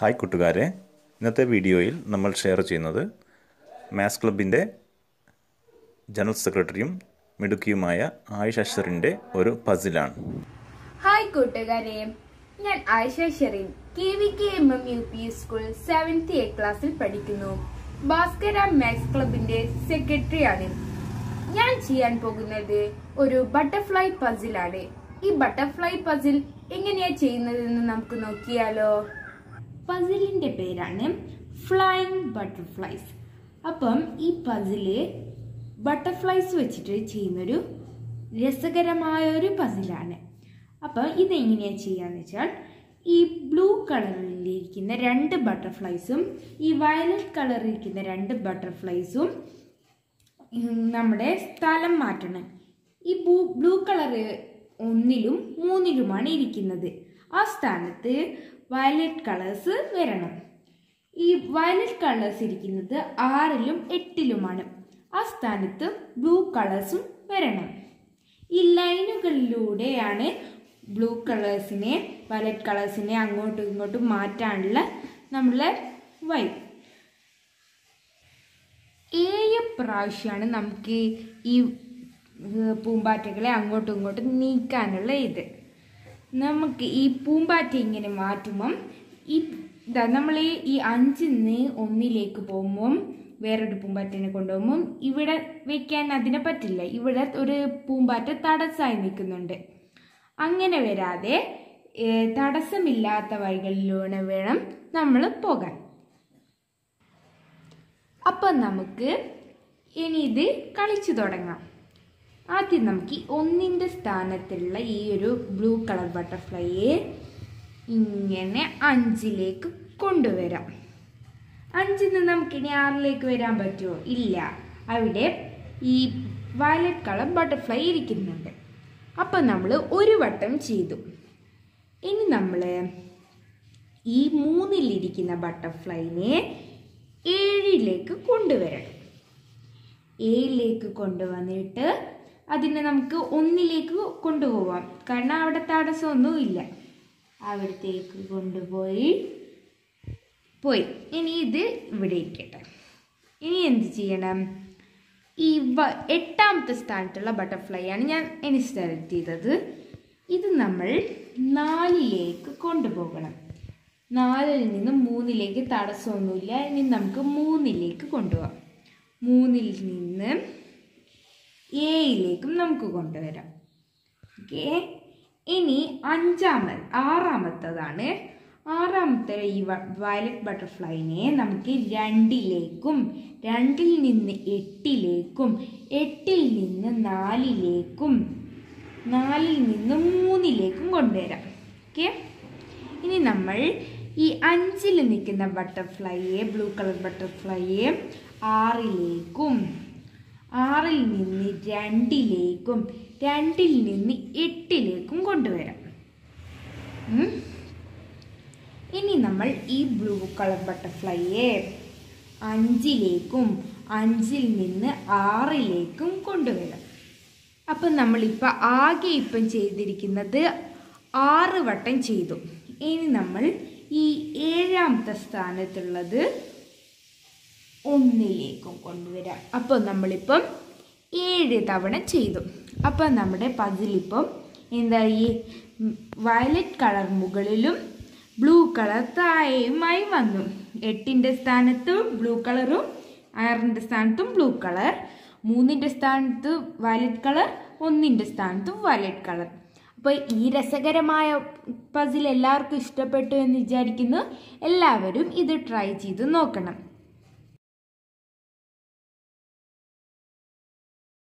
Hi കൂട്ടുകാരെ ഇന്നത്തെ വീഡിയോയിൽ നമ്മൾ ഷെയർ ചെയ്യുന്നത് മാത്സ് ക്ലബിൻ്റെ ജനറൽ സെക്രട്ടറിയും മിടുക്കിയുമായ ആയിഷ് അഷറിൻ്റെ ഒരു പസിലാണ് ഹായ് കൂട്ടുകാരെ ഞാൻ Ayisha Sherin K V K M M U P school seventh A ക്ലാസ്സിൽ പഠിക്കുന്നു ഭാസ്കര മാത്സ് ക്ലബിന്റെ സെക്രട്ടറിയാണ് ഞാൻ ചെയ്യാൻ പോകുന്നത് ഒരു ബട്ടർഫ്ലൈ പസിലാണ് ഈ ബട്ടർഫ്ലൈ പസിൽ എങ്ങനെയാ ചെയ്യുന്നതെന്ന് നമുക്ക് നോക്കിയാലോ പസിലിന്റെ പേരാണ് ഫ്ലൈങ് ബട്ടർഫ്ലൈസ് അപ്പം ഈ പസില് ബട്ടർഫ്ലൈസ് വെച്ചിട്ട് ചെയ്യുന്നൊരു രസകരമായ ഒരു പസിലാണ് അപ്പം ഇതെങ്ങനെയാ ചെയ്യാന്ന് വെച്ചാൽ ഈ ബ്ലൂ കളറിലിരിക്കുന്ന രണ്ട് ബട്ടർഫ്ലൈസും ഈ വയലറ്റ് കളറിലിരിക്കുന്ന രണ്ട് ബട്ടർഫ്ലൈസും ഉം, നമ്മുടെ സ്ഥലം മാറ്റണം ഈ ബ്ലൂ ബ്ലൂ കളറ് ഒന്നിലും മൂന്നിലുമാണ് ഇരിക്കുന്നത് ആ സ്ഥാനത്ത് വയലറ്റ് കളേഴ്സ് വരണം ഈ വയലറ്റ് കളേഴ്സ് ഇരിക്കുന്നത് ആറിലും എട്ടിലുമാണ് ആ സ്ഥാനത്ത് ബ്ലൂ കളേഴ്സും വരണം ഈ ലൈനുകളിലൂടെയാണ് ബ്ലൂ കളേഴ്സിനെ വയലറ്റ് കളേഴ്സിനെ അങ്ങോട്ടും ഇങ്ങോട്ടും മാറ്റാനുള്ള നമ്മളെ വഴി ഏഴ് പ്രാവശ്യമാണ് നമുക്ക് ഈ ഏഹ്, പൂമ്പാറ്റകളെ അങ്ങോട്ടും ഇങ്ങോട്ടും നീക്കാനുള്ള ഇത് നമുക്ക് ഈ പൂമ്പാറ്റ ഇങ്ങനെ മാറ്റുമ്പം ഈ ഇതാ നമ്മൾ ഈ അഞ്ചിൽ നിന്ന് ഒന്നിലേക്ക് പോകുമ്പം വേറൊരു പൂമ്പാറ്റനെ കൊണ്ടുപോകുമ്പം ഇവിടെ വെക്കാൻ അതിനെ പറ്റില്ല ഇവിടെ ഒരു പൂമ്പാറ്റ തടസ്സമായി നിൽക്കുന്നുണ്ട് അങ്ങനെ വരാതെ ഏഹ്, തടസ്സമില്ലാത്ത വഴികളിലൂടെ വേണം നമ്മൾ പോകാൻ അപ്പം നമുക്ക് ഇനി ഇത് കളിച്ചു തുടങ്ങാം ആദ്യം നമുക്ക് ഈ ഒന്നിൻ്റെ സ്ഥാനത്തുള്ള ഈ ഒരു ബ്ലൂ കളർ ബട്ടർഫ്ലൈയെ ഇങ്ങനെ അഞ്ചിലേക്ക് കൊണ്ടുവരാം അഞ്ചിൽ നിന്ന് നമുക്കിനി ആറിലേക്ക് വരാൻ പറ്റുമോ ഇല്ല അവിടെ ഈ വയലറ്റ് കളർ ബട്ടർഫ്ലൈ ഇരിക്കുന്നുണ്ട് അപ്പം നമ്മൾ ഒരു വട്ടം ചെയ്തു ഇനി നമ്മൾ ഈ മൂന്നിലിരിക്കുന്ന ബട്ടർഫ്ലൈനെ ഏഴിലേക്ക് കൊണ്ടുവരണം ഏഴിലേക്ക് കൊണ്ടുവന്നിട്ട് അതിനെ നമുക്ക് ഒന്നിലേക്ക് കൊണ്ടുപോവാം കാരണം അവിടെ തടസ്സമൊന്നുമില്ല അവിടത്തേക്ക് കൊണ്ടുപോയി പോയി ഇനി ഇത് ഇവിടെ ഇരിക്കട്ടെ ഇനി എന്ത് ചെയ്യണം ഈ വ- എട്ടാമത്തെ സ്ഥാനത്തുള്ള ബട്ടർഫ്ലൈ ആണ് ഞാൻ ഇനി സെലക്ട് ചെയ്തത് ഇത് നമ്മൾ നാലിലേക്ക് കൊണ്ടുപോകണം നാലിൽ നിന്ന് മൂന്നിലേക്ക് തടസ്സമൊന്നുമില്ല ഇനി നമുക്ക് മൂന്നിലേക്ക് കൊണ്ടുപോകാം മൂന്നിൽ നിന്ന് ഏഴിലേക്കും നമുക്ക് കൊണ്ടുവരാം ഓക്കെ ഇനി അഞ്ചാമത് ആറാമത്തതാണ് ആറാമത്തെ ഈ വയലറ്റ് ബട്ടർഫ്ലൈനെ നമുക്ക് രണ്ടിലേക്കും രണ്ടിൽ നിന്ന് എട്ടിലേക്കും എട്ടിൽ നിന്ന് നാലിലേക്കും നാലിൽ നിന്ന് മൂന്നിലേക്കും കൊണ്ടുവരാം ഓക്കെ ഇനി നമ്മൾ ഈ അഞ്ചിൽ നിൽക്കുന്ന ബട്ടർഫ്ലൈയെ ബ്ലൂ കളർ ബട്ടർഫ്ലൈയെ ആറിലേക്കും ആറിൽ നിന്ന് രണ്ടിലേക്കും രണ്ടിൽ നിന്ന് എട്ടിലേക്കും കൊണ്ടുവരാം ഉം. ഇനി നമ്മൾ ഈ ബ്ലൂ കളർ ബട്ടർഫ്ലൈയെ അഞ്ചിലേക്കും അഞ്ചിൽ നിന്ന് ആറിലേക്കും കൊണ്ടുവരാം അപ്പം നമ്മളിപ്പോൾ ആകെ ഇപ്പം ചെയ്തിരിക്കുന്നത് ആറ് വട്ടം ചെയ്തു ഇനി നമ്മൾ ഈ ഏഴാമത്തെ സ്ഥാനത്തുള്ളത് ഒന്നിലേക്കും കൊണ്ടുവരാം അപ്പോൾ നമ്മളിപ്പം ഏഴ് തവണ ചെയ്തു അപ്പം നമ്മുടെ പതിലിപ്പം എന്താ ഈ വയലറ്റ് കളർ മുകളിലും ബ്ലൂ കളർ താഴെയുമായി വന്നു എട്ടിൻ്റെ സ്ഥാനത്ത് ബ്ലൂ കളറും ആറിൻ്റെ സ്ഥാനത്തും ബ്ലൂ കളർ മൂന്നിൻ്റെ സ്ഥാനത്ത് വയലറ്റ് കളർ ഒന്നിൻ്റെ സ്ഥാനത്തും വയലറ്റ് കളർ അപ്പോൾ ഈ രസകരമായ പസിൽ എല്ലാവർക്കും ഇഷ്ടപ്പെട്ടു എന്ന് വിചാരിക്കുന്നു എല്ലാവരും ഇത് ട്രൈ ചെയ്ത് നോക്കണം